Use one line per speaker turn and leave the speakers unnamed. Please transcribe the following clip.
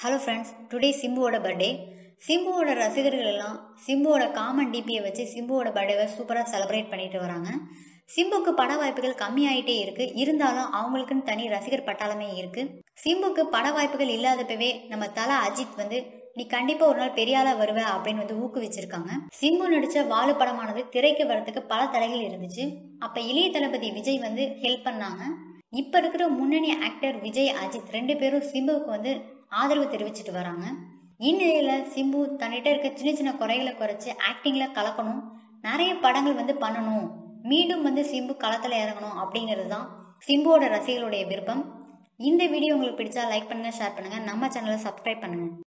hello friends today சிம்புவோட birthday சிம்புவோட ரசிகர்கள் எல்லாம் சிம்புவோட காமன் டிபியை வச்சு சிம்புவோட பர்த்டேவை சூப்பராக செலிப்ரேட் பண்ணிட்டு வராங்க சிம்புக்கு பட வாய்ப்புகள் கம்மியாயிட்டே இருக்கு இருந்தாலும் அவங்களுக்குன்னு தனி ரசிகர் பட்டாளமே இருக்கு சிம்புக்கு பட வாய்ப்புகள் இல்லாதப்பவே நம்ம தல அஜித் வந்து நீ கண்டிப்பா ஒரு நாள் பெரிய ஆளா வருவ அப்படின்னு வந்து ஊக்குவிச்சிருக்காங்க சிம்பு நடிச்ச வாழு படமானது திரைக்கு வரதுக்கு பல தடைகள் இருந்துச்சு அப்ப இளைய தளபதி விஜய் வந்து ஹெல்ப் பண்ணாங்க இப்ப இருக்கிற முன்னணி ஆக்டர் விஜய் அஜித் ரெண்டு பேரும் சிம்புவுக்கு வந்து ஆதரவு தெரிவிச்சிட்டு வராங்க இந்நிலையில சிம்பு தன்னிட்ட இருக்க சின்ன சின்ன குறைகளை குறைச்சு ஆக்டிங்ல கலக்கணும் நிறைய படங்கள் வந்து பண்ணணும் மீண்டும் வந்து சிம்பு களத்துல இறங்கணும் அப்படிங்கிறது தான் சிம்புவோட ரசிகர்களுடைய விருப்பம் இந்த வீடியோ உங்களுக்கு பிடிச்சா லைக் பண்ணுங்க ஷேர் பண்ணுங்க நம்ம சேனலை சப்ஸ்கிரைப் பண்ணுங்க